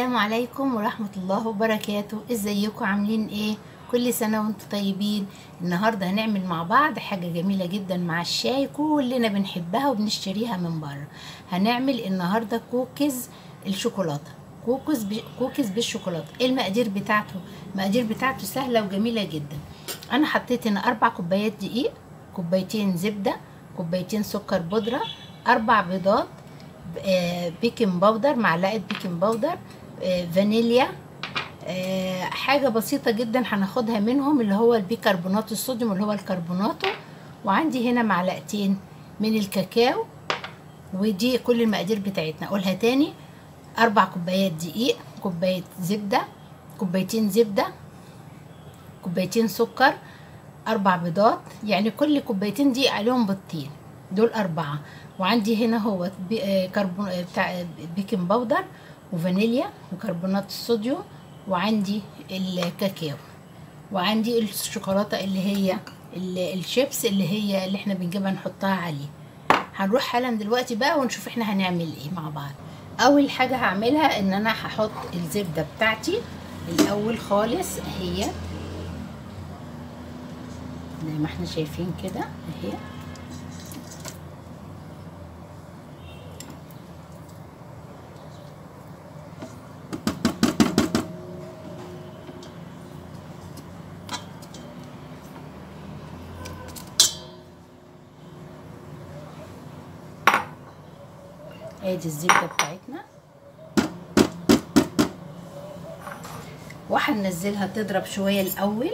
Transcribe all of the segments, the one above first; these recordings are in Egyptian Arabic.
السلام عليكم ورحمة الله وبركاته ازيكم عاملين ايه كل سنة وانتم طيبين النهاردة هنعمل مع بعض حاجة جميلة جدا مع الشاي كلنا بنحبها وبنشتريها من بره هنعمل النهاردة كوكيز الشوكولاتة كوكيز ب... كوكيز بالشوكولاتة ايه المقادير بتاعته المقادير بتاعته سهلة وجميلة جدا انا حطيت هنا اربع كوبايات دقيق كوبايتين زبدة كوبايتين سكر بودرة اربع بيضات آه، بيكنج باودر معلقه بيكنج باودر آه، فانيليا آه، حاجه بسيطه جدا هناخدها منهم اللي هو البيكربونات الصوديوم اللي هو الكربوناتو وعندي هنا معلقتين من الكاكاو ودي كل المقادير بتاعتنا اقولها تاني اربع كوبايات دقيق كوبايه زبده كوبايتين زبده كوبايتين سكر اربع بيضات يعني كل كوبايتين دقيق عليهم بيضتين دول اربعه وعندي هنا هو بي- آه، كربون آه، بتاع بيكنج باودر وفانيليا وكربونات الصوديوم وعندي الكاكاو وعندي الشوكولاته اللي هي ال- الشيبس اللي هي اللي احنا بنجيبها نحطها عليه هنروح حالا دلوقتي بقى ونشوف احنا هنعمل ايه مع بعض اول حاجه هعملها ان انا هحط الزبده بتاعتي الاول خالص اهي زي ما احنا شايفين كده اهي ادي الزبده بتاعتنا وهننزلها تضرب شويه الاول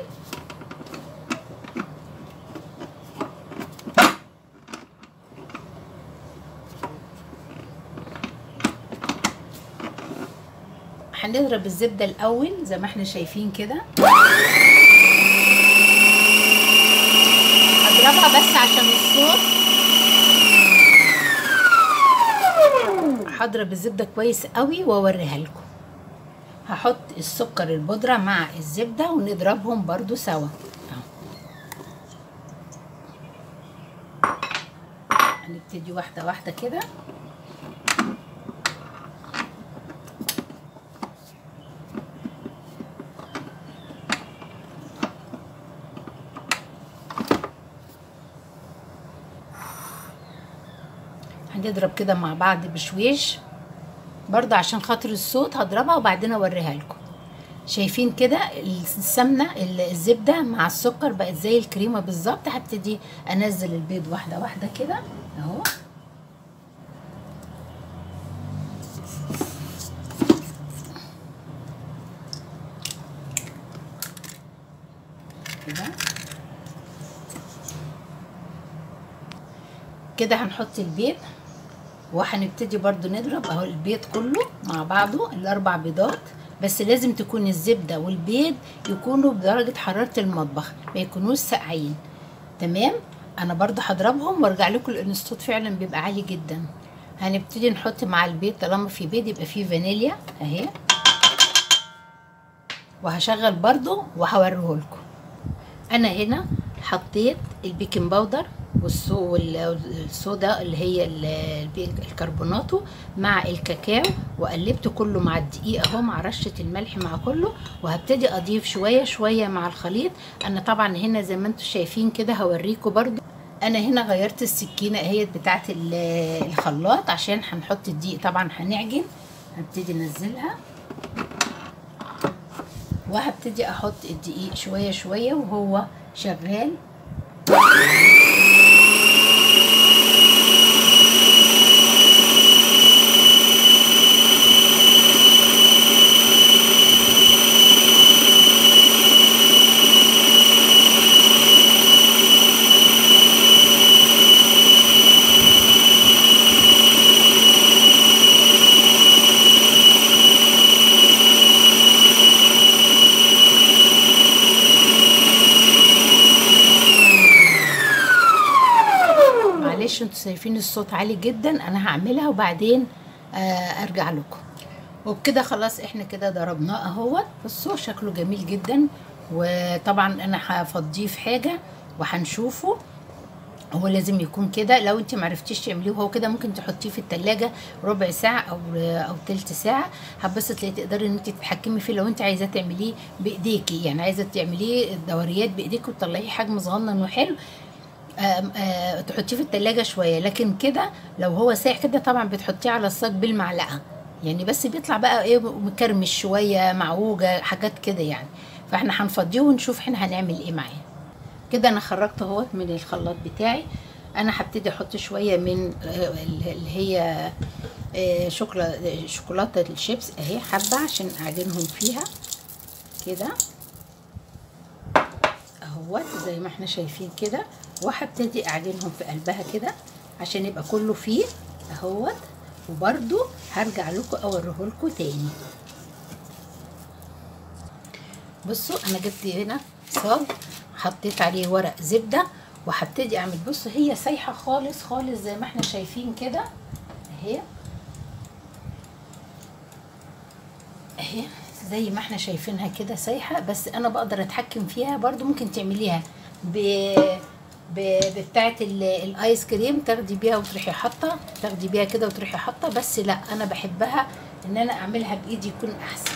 هنضرب الزبده الاول زي ما احنا شايفين كده هضربها بس عشان الصوت هضرب الزبده كويس قوي واوريها لكم هحط السكر البودره مع الزبده ونضربهم برضو سوا أهو. هنبتدي واحده واحده كده هنضرب كده مع بعض بشويش برضه عشان خاطر الصوت هضربها وبعدين اوريها لكم شايفين كده السمنه الزبده مع السكر بقت زي الكريمه بالظبط هبتدي انزل البيض واحده واحده كده اهو كده كده هنحط البيض وهنبتدي برضو نضرب اهو البيض كله مع بعضه الاربع بيضات بس لازم تكون الزبده والبيض يكونوا بدرجه حراره المطبخ ما يكونوش ساقعين تمام انا برضو هضربهم وارجع لكم لان الصوت فعلا بيبقى عالي جدا هنبتدي نحط مع البيض طالما في بيض يبقى فيه فانيليا اهي وهشغل برضو وهوريه لكم انا هنا حطيت البيكنج باودر والصو والصودا اللي هي الكربوناتو مع الكاكاو وقلبت كله مع الدقيق اهو مع رشه الملح مع كله وهبتدي اضيف شويه شويه مع الخليط انا طبعا هنا زي ما انتم شايفين كده هوريكم برضو انا هنا غيرت السكينه اهي بتاعه الخلاط عشان هنحط الدقيق طبعا هنعجن هبتدي انزلها وهبتدي احط الدقيق شويه شويه وهو شغال معلش انتوا شايفين الصوت عالي جدا انا هعملها وبعدين آه ارجع لكم وبكده خلاص احنا كده ضربناه اهوت بصوا شكله جميل جدا وطبعا انا هفضيه في حاجه وهنشوفه هو لازم يكون كده لو انت معرفتيش تعمليه وهو كده ممكن تحطيه في التلاجة ربع ساعة او او تلت ساعة هتبص تلاقي تقدري ان انت تتحكمي فيه لو انت عايزاه تعمليه بايديكي يعني عايزة تعمليه الدوريات بايديك وتطلعيه حجم صغنن وحلو آم آم تحطيه في التلاجة شوية لكن كده لو هو سايح كده طبعا بتحطيه على الصاج بالمعلقة يعني بس بيطلع بقى ايه مكرمش شوية معوجة حاجات كده يعني فاحنا هنفضيه ونشوف احنا هنعمل ايه معاه كده انا خرجت اهوت من الخلاط بتاعي انا هبتدي احط شويه من اللي هي شوكولاته شوكولاته الشيبس اهي حبه عشان اعجنهم فيها كده اهوت زي ما احنا شايفين كده وهبتدي اعجنهم في قلبها كده عشان يبقى كله فيه اهوت وبرده هرجع لكم اوريه لكم تاني بصوا انا جبت هنا صاج حطيت عليه ورق زبده وهبتدي اعمل بصوا هي سايحه خالص خالص زي ما احنا شايفين كده اهي اهي زي ما احنا شايفينها كده سايحه بس انا بقدر اتحكم فيها برضو ممكن تعمليها ب بتاعه الايس كريم تاخدي بيها وتروحي حاطه تاخدي بيها كده وتروحي حاطه بس لا انا بحبها ان انا اعملها بايدي يكون احسن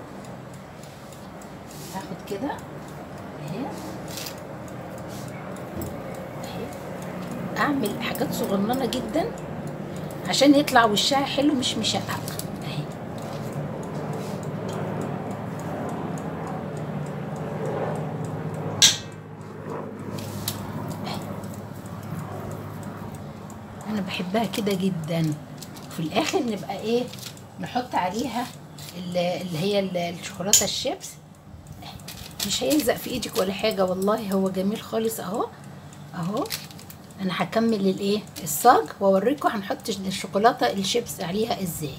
هاخد كده اهي اعمل حاجات صغننه جدا عشان يطلع وشها حلو مش مشقق اهي انا بحبها كده جدا في الاخر نبقى ايه نحط عليها اللي هي الشوكولاته الشيبس مش هيلزق في ايدك ولا حاجه والله هو جميل خالص اهو اهو انا هكمل الايه الصاج واوريكم هنحط الشوكولاته الشيبس عليها ازاي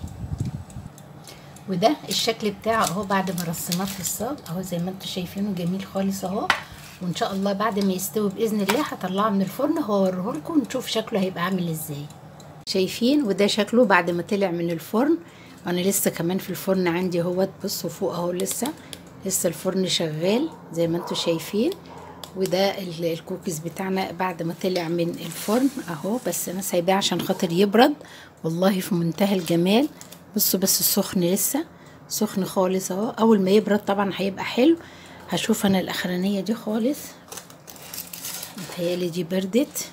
وده الشكل بتاعه اهو بعد ما رصيناه في الصاج اهو زي ما انتم شايفينه جميل خالص اهو وان شاء الله بعد ما يستوي باذن الله هطلعه من الفرن وهوريه لكم ونشوف شكله هيبقى عامل ازاي شايفين وده شكله بعد ما طلع من الفرن انا لسه كمان في الفرن عندي اهوت بصوا فوق اهو لسه لسه الفرن شغال زي ما انتم شايفين وده الكوكيز بتاعنا بعد ما طلع من الفرن اهو بس انا سايباه عشان خاطر يبرد والله في منتهى الجمال بصوا بس السخن لسه سخن خالص اهو اول ما يبرد طبعا هيبقى حلو هشوف انا الاخرانيه دي خالص متهيالي دي بردت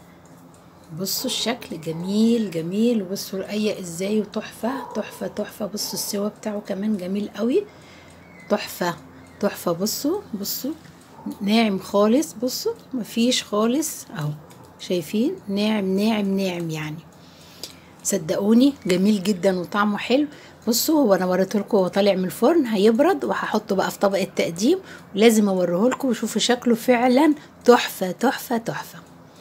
بصوا الشكل جميل جميل بصوا الرقيق ازاي وتحفه تحفه تحفه بصوا السوا بتاعه كمان جميل قوي تحفه تحفه بصوا بصوا ناعم خالص بصوا مفيش خالص اهو شايفين ناعم ناعم ناعم يعني صدقوني جميل جدا وطعمه حلو بصوا هو انا وريته لكم وهو طالع من الفرن هيبرد وهحطه بقى في طبق التقديم ولازم اوريه لكم وشوفوا شكله فعلا تحفه تحفه تحفه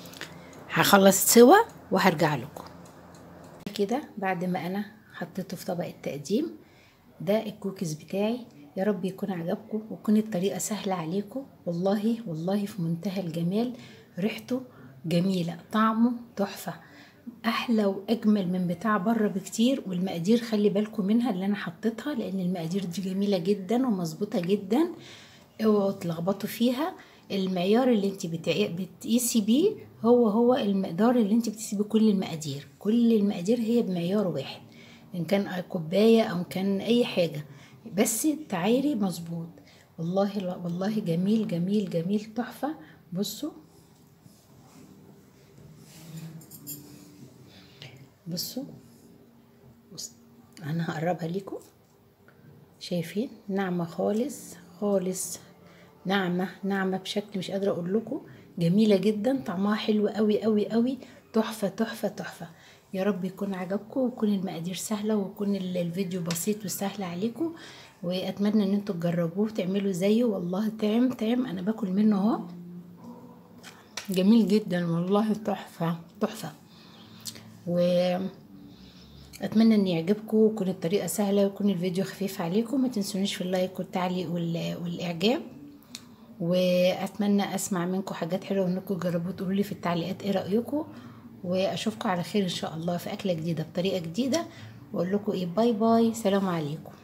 هخلص سوا وهرجع لكم كده بعد ما انا حطيته في طبق التقديم ده الكوكيز بتاعي يا رب يكون عجبكم وتكون الطريقه سهله عليكم والله والله في منتهى الجمال ريحته جميله طعمه تحفه احلى واجمل من بتاع بره بكتير والمقادير خلي بالكم منها اللي انا حطيتها لان المقادير دي جميله جدا ومظبوطه جدا اوعوا تلخبطوا فيها المعيار اللي انت بتقيسي بيه هو هو المقدار اللي انت بتقيسي بيه كل المقادير كل المقادير هي بمعيار واحد ان كان كوبايه او كان اي حاجه بس تعايري مظبوط والله والله جميل جميل جميل تحفه بصوا بصوا بص. انا هقربها لكم شايفين ناعمه خالص خالص ناعمه ناعمه بشكل مش قادره اقول لكم جميله جدا طعمها حلو قوي قوي قوي تحفه تحفه تحفه يا رب يكون عجبكم ويكون المقادير سهله ويكون الفيديو بسيط وسهل عليكم واتمنى ان انتوا تجربوه وتعملوا زيه والله طعم طعم انا باكل منه اهو جميل جدا والله تحفه تحفه و اتمنى ان يعجبكم ويكون الطريقه سهله ويكون الفيديو خفيف عليكم ما تنسونيش في اللايك والتعليق والاعجاب واتمنى اسمع منكم حاجات حلوه انكم تجربوا تقولوا لي في التعليقات ايه رايكم واشوفكم على خير ان شاء الله في اكله جديده بطريقه جديده واقول لكم ايه باي باي سلام عليكم